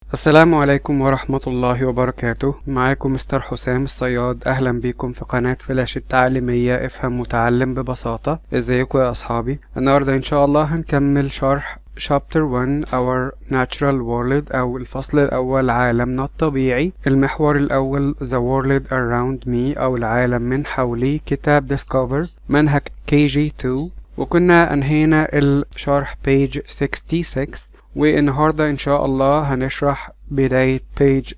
السلام عليكم ورحمة الله وبركاته معاكم مستر حسام الصياد أهلا بيكم في قناة فلاش التعليمية افهم متعلم ببساطة ازيكم يا أصحابي النهاردة إن شاء الله هنكمل شرح Chapter 1 Our Natural World أو الفصل الأول عالمنا الطبيعي المحور الأول The World Around Me أو العالم من حولي كتاب Discover منهج KG2 وكنا أنهينا الشرح page 66 والنهاردة إن شاء الله هنشرح بداية page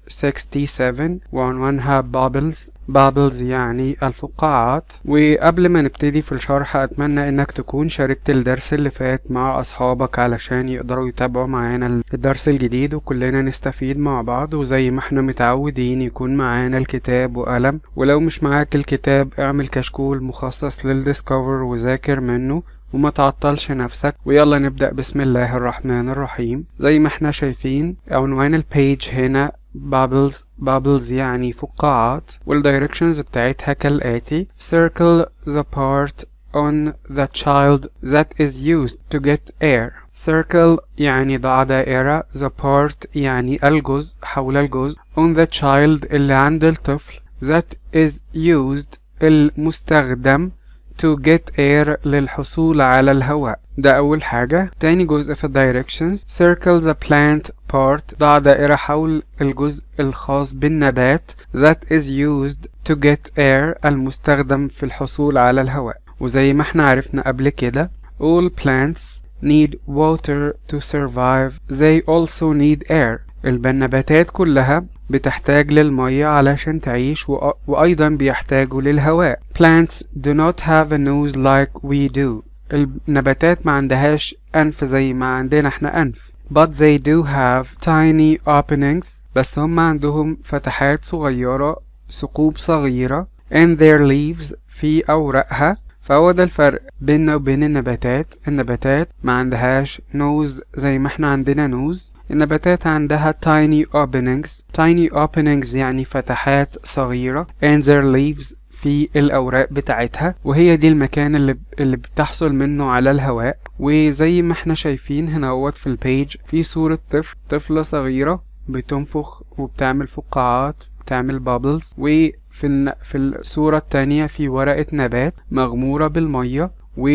67 وعنوانها bubbles bubbles يعني الفقاعات وقبل ما نبتدي في الشرح أتمنى إنك تكون شاركت الدرس اللي فات مع أصحابك علشان يقدروا يتابعوا معانا الدرس الجديد وكلنا نستفيد مع بعض وزي ما احنا متعودين يكون معانا الكتاب وقلم ولو مش معاك الكتاب اعمل كشكول مخصص للديسكفر وذاكر منه وما تعطلش نفسك ويلا نبدأ بسم الله الرحمن الرحيم زي ما احنا شايفين عنوان البيج هنا bubbles bubbles يعني فقاعات والdirections بتاعتها كالآتي circle the part on the child that is used to get air circle يعني ضع دائرة the part يعني الجزء حول الجزء on the child اللي عند الطفل that is used المستخدم to get air للحصول على الهواء ده أول حاجة تاني جزء في directions circle the plant part ضع دائرة حول الجزء الخاص بالنبات that is used to get air المستخدم في الحصول على الهواء وزي ما احنا عرفنا قبل كده all plants need water to survive they also need air النباتات كلها بتحتاج للمية علشان تعيش و... وأيضا بيحتاجوا للهواء plants do not have a nose like we do النباتات ما عندهاش أنف زي ما عندنا احنا أنف but they do have tiny openings بس هم عندهم فتحات صغيرة ثقوب صغيرة in their leaves في أوراقها فهو ده الفرق بيننا وبين النباتات النباتات ما عندهاش نوز زي ما احنا عندنا نوز النباتات عندها tiny openings tiny openings يعني فتحات صغيرة in their leaves في الأوراق بتاعتها وهي دي المكان اللي, اللي بتحصل منه على الهواء وزي ما احنا شايفين هنا هوت في البيج في صورة طفل طفلة صغيرة بتنفخ وبتعمل فقاعات بتعمل بابلز و في في الصورة التانية في ورقة نبات مغمورة بالمية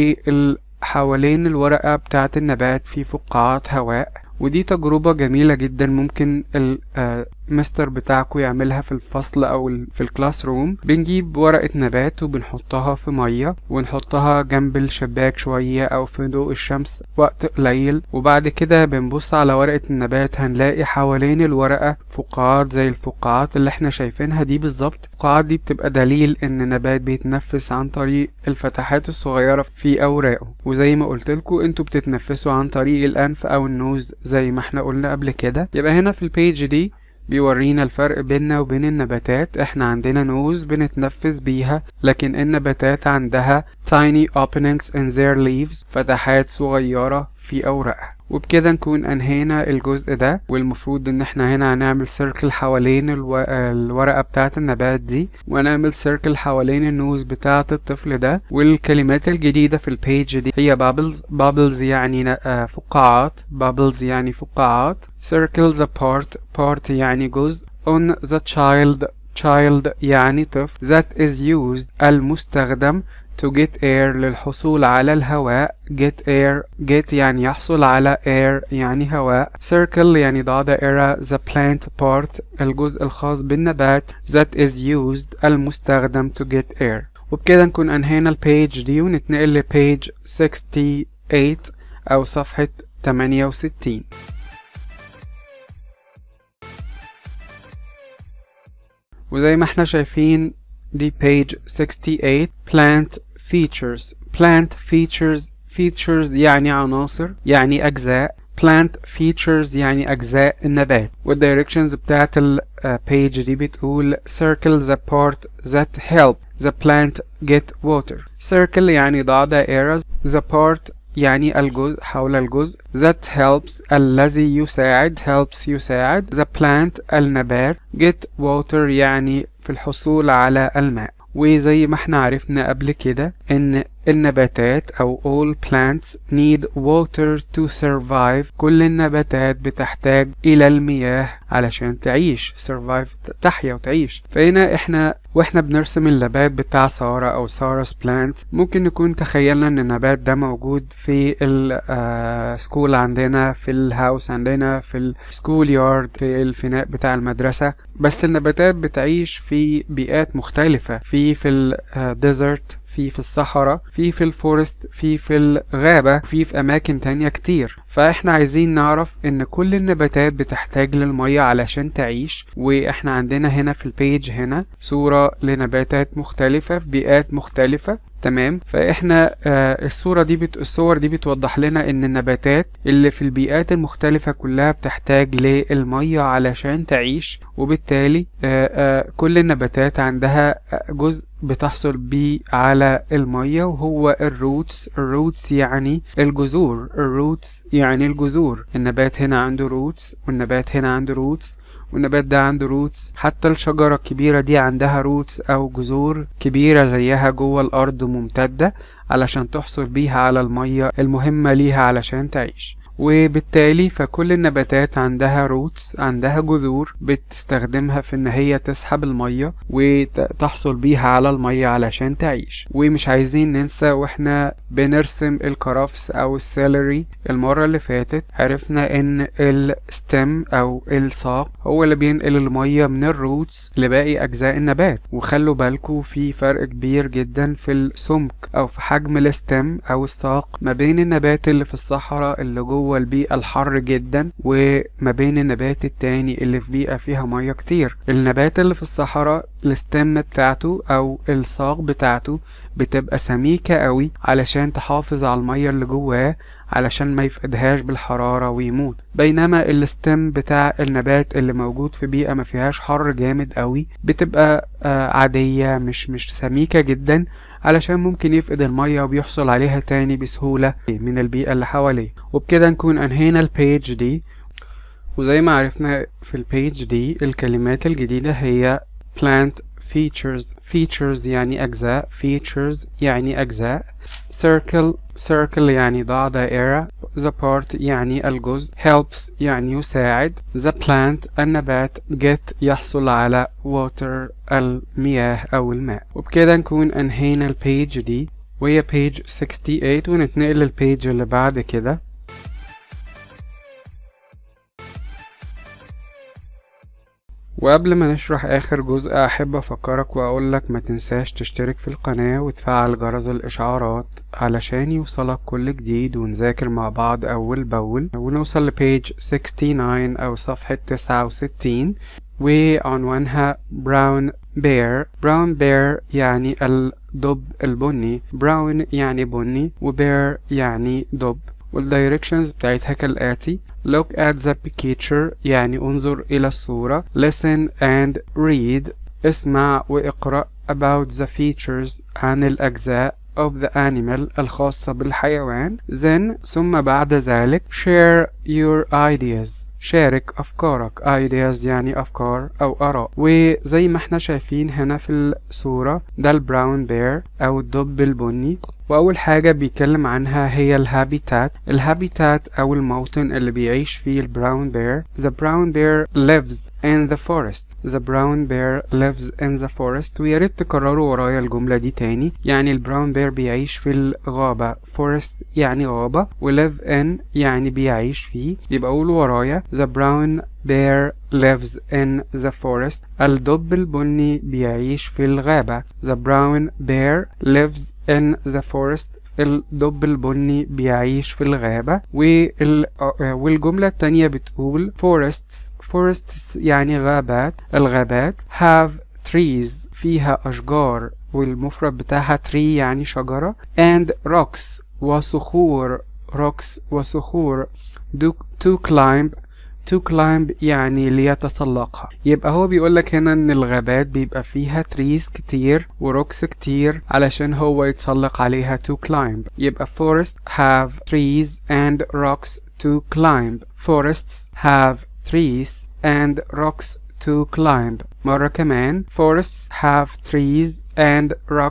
وحوالين الورقة بتاعة النبات في فقاعات هواء ودي تجربة جميلة جدا ممكن المستر بتاعكم يعملها في الفصل او في الكلاس روم بنجيب ورقة نبات وبنحطها في مية ونحطها جنب الشباك شوية او في ضوء الشمس وقت قليل وبعد كده بنبص على ورقة النبات هنلاقي حوالين الورقة فقاعات زي الفقاعات اللي احنا شايفينها دي بالظبط الفقاعات دي بتبقى دليل ان النبات بيتنفس عن طريق الفتحات الصغيرة في اوراقه وزي ما قلت لكم انتوا بتتنفسوا عن طريق الانف او النوز زي ما احنا قلنا قبل كده يبقى هنا في البيج دي بيورينا الفرق بيننا وبين النباتات احنا عندنا نوز بنتنفس بيها لكن النباتات عندها tiny openings in their leaves فتحات صغيرة في أوراقها وبكده نكون أنهينا الجزء ده والمفروض إن احنا هنا هنعمل سيركل حوالين الو... الورقة بتاعة النبات دي ونعمل سيركل حوالين النوز بتاعة الطفل ده والكلمات الجديدة في البيج دي هي بابلز بابلز يعني فقاعات بابلز يعني فقاعات circles apart part يعني جزء on the child child يعني طفل that is used المستخدم to get air للحصول على الهواء get air get يعني يحصل على air يعني هواء circle يعني ضع دائرة the plant part الجزء الخاص بالنبات that is used المستخدم to get air وبكده نكون أنهينا البيج دي ونتنقل لبيج 68 أو صفحة 68 وزي ما احنا شايفين دي page 68 plant features plant features features يعني عناصر يعني أجزاء plant features يعني أجزاء النبات والdirections بتاعت البيج دي بتقول circle the part that help the plant get water circle يعني ضع دائرة the part يعني الجزء حول الجزء that helps الذي يساعد helps يساعد the plant النبات get water يعني في الحصول على الماء وزي ما احنا عرفنا قبل كده ان النباتات أو all plants need water to survive كل النباتات بتحتاج إلى المياه علشان تعيش survive تحيا وتعيش فهنا احنا واحنا بنرسم النبات بتاع سارة او سارس بلانت ممكن نكون تخيلنا ان النبات ده موجود في السكول عندنا في الهاوس عندنا في السكول يارد في الفناء بتاع المدرسة بس النباتات بتعيش في بيئات مختلفة في في الديزرت في في الصحراء في في الفورست في في الغابة في في أماكن تانية كتير فاحنا عايزين نعرف ان كل النباتات بتحتاج للمية علشان تعيش واحنا عندنا هنا في البيج هنا صورة لنباتات مختلفة في بيئات مختلفة تمام فاحنا آه الصورة دي بت... الصور دي بتوضح لنا ان النباتات اللي في البيئات المختلفة كلها بتحتاج للمية علشان تعيش وبالتالي آه آه كل النباتات عندها جزء بتحصل بيه على المية وهو الروتس الروتس يعني الجذور الروتس يعني الجذور النبات هنا عنده روتس والنبات هنا عنده روتس والنبات ده عنده روتس حتى الشجرة الكبيرة دي عندها روتس أو جذور كبيرة زيها جوه الأرض ممتدة علشان تحصل بيها على المية المهمة ليها علشان تعيش وبالتالي فكل النباتات عندها روتس عندها جذور بتستخدمها في ان هي تسحب المية وتحصل بيها على المية علشان تعيش ومش عايزين ننسى واحنا بنرسم الكرفس او السيلري المرة اللي فاتت عرفنا ان الستم او الساق هو اللي بينقل المية من الروتس لباقي اجزاء النبات وخلوا بالكوا في فرق كبير جدا في السمك او في حجم الستم او الساق ما بين النبات اللي في الصحراء اللي جوه جوه البيئة الحر جدا وما بين النبات التاني اللي في بيئة فيها مية كتير النبات اللي في الصحراء الستم بتاعته او الساق بتاعته بتبقى سميكة قوي علشان تحافظ على المية اللي جواه علشان ما يفقدهاش بالحرارة ويموت بينما الستم بتاع النبات اللي موجود في بيئة ما فيهاش حر جامد قوي بتبقى آه عادية مش مش سميكة جدا علشان ممكن يفقد المية وبيحصل عليها تاني بسهولة من البيئة اللي حواليه وبكده نكون انهينا البيج دي وزي ما عرفنا في البيج دي الكلمات الجديدة هي plant features features يعني أجزاء features يعني أجزاء circle circle يعني ضع دائرة the part يعني الجزء helps يعني يساعد the plant النبات get يحصل على water المياه أو الماء وبكده نكون أنهينا البيج دي وهي page 68 ونتنقل للبيج اللي بعد كده وقبل ما نشرح آخر جزء أحب أفكرك وأقولك ما تنساش تشترك في القناة وتفعل جرس الإشعارات علشان يوصلك كل جديد ونذاكر مع بعض أول بأول ونوصل لبيج 69 أو صفحة 69 وعنوانها براون بير براون بير يعني الدب البني براون يعني بني وبير يعني دب والدايركشنز بتاعتها كالآتي look at the picture يعني انظر إلى الصورة listen and read اسمع واقرأ about the features عن الأجزاء of the animal الخاصة بالحيوان then ثم بعد ذلك share your ideas شارك أفكارك ideas يعني أفكار أو آراء وزي ما احنا شايفين هنا في الصورة ده البراون بير أو الدب البني وأول حاجة بيتكلم عنها هي الهابيتات الهابيتات أو الموطن اللي بيعيش فيه البراون بير The brown bear lives in the forest The brown bear lives in the forest ويا ريت تكرروا ورايا الجملة دي تاني يعني البراون بير بيعيش في الغابة forest يعني غابة و live in يعني بيعيش فيه يبقى قولوا ورايا The brown bear lives in the forest الدب البني بيعيش في الغابة The brown bear lives in the forest الدب البني بيعيش في الغابة وال... والجملة التانية بتقول forests forests يعني غابات الغابات have trees فيها أشجار والمفرد بتاعها tree يعني شجرة and rocks وصخور rocks وصخور to climb to climb يعني ليتسلقها يبقى هو بيقولك هنا ان الغابات بيبقى فيها تريز كتير وروكس كتير علشان هو يتسلق عليها to climb يبقى forests have trees and rocks to climb forests have trees and rocks to climb مرة كمان forests have trees and rocks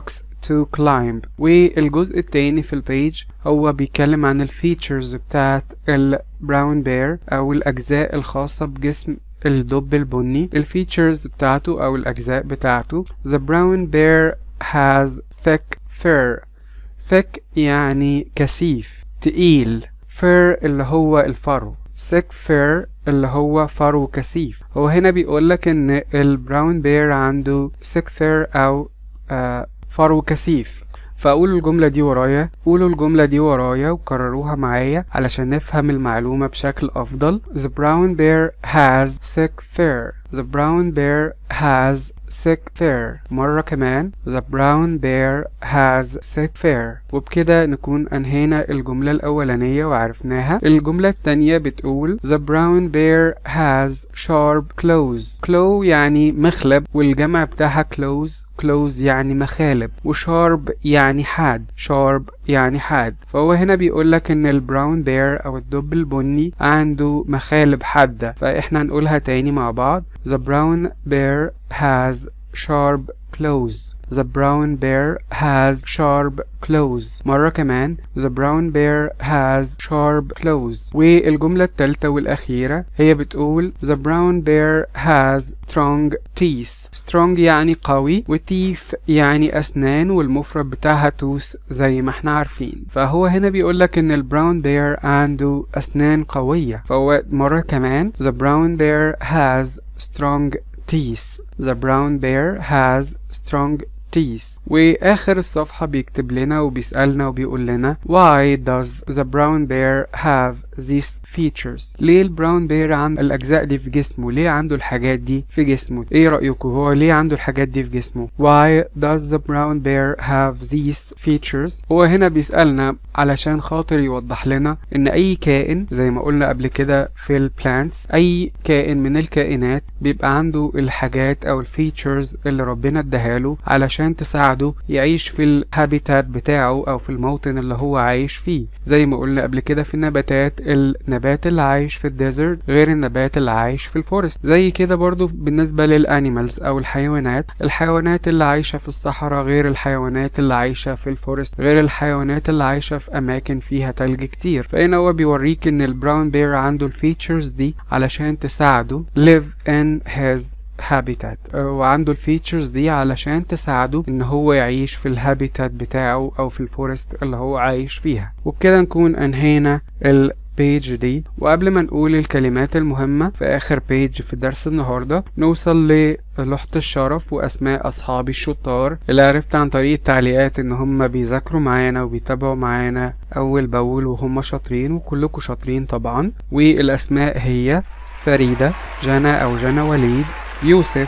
to climb والجزء التاني في البيج هو بيتكلم عن الفيتشرز بتاعت البراون بير او الاجزاء الخاصة بجسم الدب البني الفيتشرز بتاعته او الاجزاء بتاعته the brown bear has thick fur thick يعني كثيف تقيل fur اللي هو الفرو thick fur اللي هو فرو كثيف هو هنا بيقولك ان البراون بير عنده thick fur او آه فرو كثيف فأقول الجملة دي ورايا قولوا الجملة دي ورايا وكرروها معايا علشان نفهم المعلومة بشكل أفضل The brown bear has thick fur The brown bear has thick fur مرة كمان The brown bear has thick fur وبكده نكون أنهينا الجملة الأولانية وعرفناها الجملة التانية بتقول The brown bear has sharp claws claw يعني مخلب والجمع بتاعها claws claws يعني مخالب وشارب يعني حاد شارب يعني حاد فهو هنا بيقول لك ان البراون بير او الدب البني عنده مخالب حادة فاحنا هنقولها تاني مع بعض The brown bear has sharp claws The brown bear has sharp claws مرة كمان The brown bear has sharp claws والجملة التالتة والأخيرة هي بتقول The brown bear has strong teeth strong يعني قوي و teeth يعني أسنان والمفرد بتاعها tooth زي ما احنا عارفين فهو هنا بيقولك إن البراون بير عنده أسنان قوية فهو مرة كمان The brown bear has strong teeth The brown bear has strong teeth واخر الصفحة بيكتب لنا وبيسألنا وبيقول لنا why does the brown bear have these features ليه البراون بير عنده الأجزاء دي في جسمه ليه عنده الحاجات دي في جسمه ايه رأيكم هو ليه عنده الحاجات دي في جسمه why does the brown bear have these features هو هنا بيسألنا علشان خاطر يوضح لنا ان اي كائن زي ما قلنا قبل كده في البلانتس اي كائن من الكائنات بيبقى عنده الحاجات او الفيتشرز اللي ربنا اداها علشان تساعده يعيش في الهابيتات بتاعه او في الموطن اللي هو عايش فيه زي ما قلنا قبل كده في النباتات النبات اللي عايش في الديزرت غير النبات اللي عايش في الفورست زي كده برضو بالنسبة للانيمالز او الحيوانات الحيوانات اللي عايشة في الصحراء غير الحيوانات اللي عايشة في الفورست غير الحيوانات اللي عايشة في اماكن فيها تلج كتير فهنا هو بيوريك ان البراون بير عنده الفيتشرز دي علشان تساعده live in his هابيتات وعنده الفيتشرز دي علشان تساعده ان هو يعيش في الهابيتات بتاعه او في الفورست اللي هو عايش فيها وبكده نكون انهينا البيج دي وقبل ما نقول الكلمات المهمة في اخر بيج في درس النهاردة نوصل للوحة الشرف واسماء اصحابي الشطار اللي عرفت عن طريق التعليقات ان هم بيذاكروا معانا وبيتابعوا معانا اول باول وهم شاطرين وكلكم شاطرين طبعا والاسماء هي فريدة جنى او جنى وليد يوسف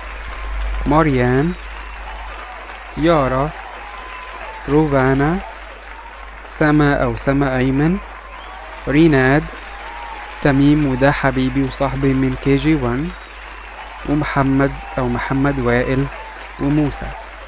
ماريان يارا روفانا سما أو سما أيمن ريناد تميم وده حبيبي وصاحبي من كي جي وان ومحمد أو محمد وائل وموسى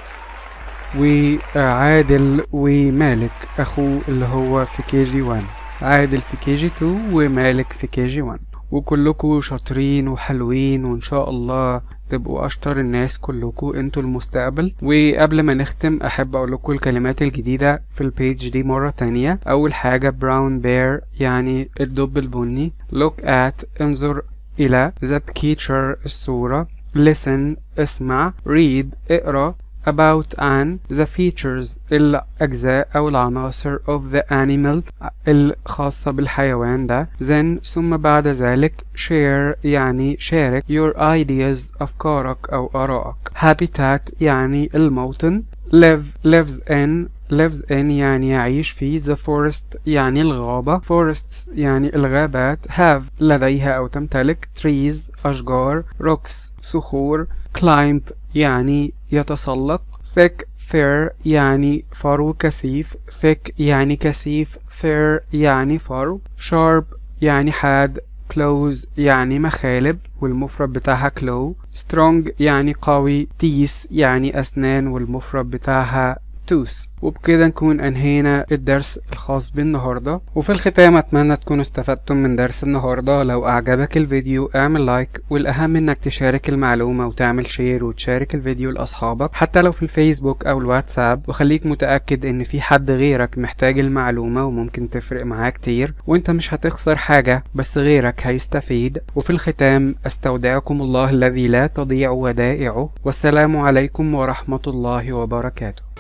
وعادل ومالك أخوه اللي هو في كي جي وان عادل في كي جي تو ومالك في كي جي وان وكلكم شاطرين وحلوين وان شاء الله تبقوا اشطر الناس كلكم انتوا المستقبل وقبل ما نختم احب اقول لكم الكلمات الجديده في البيج دي مره تانية اول حاجه براون بير يعني الدب البني look at انظر الى the picture الصوره listen اسمع read اقرا about عن the features الأجزاء أو العناصر of the animal الخاصة بالحيوان ده then ثم بعد ذلك share يعني شارك your ideas أفكارك أو آرائك habitat يعني الموطن live lives in lives in يعني يعيش في the forest يعني الغابة forests يعني الغابات have لديها أو تمتلك trees أشجار rocks صخور climb يعني يتسلق thick fur يعني فرو كثيف thick يعني كثيف fur يعني فرو sharp يعني حاد claws يعني مخالب والمفرد بتاعها claw strong يعني قوي teeth يعني أسنان والمفرد بتاعها توس وبكده نكون أنهينا الدرس الخاص بالنهاردة وفي الختام أتمنى تكونوا استفدتم من درس النهاردة لو أعجبك الفيديو اعمل لايك والأهم إنك تشارك المعلومة وتعمل شير وتشارك الفيديو لأصحابك حتى لو في الفيسبوك أو الواتساب وخليك متأكد إن في حد غيرك محتاج المعلومة وممكن تفرق معاه كتير وإنت مش هتخسر حاجة بس غيرك هيستفيد وفي الختام أستودعكم الله الذي لا تضيع ودائعه والسلام عليكم ورحمة الله وبركاته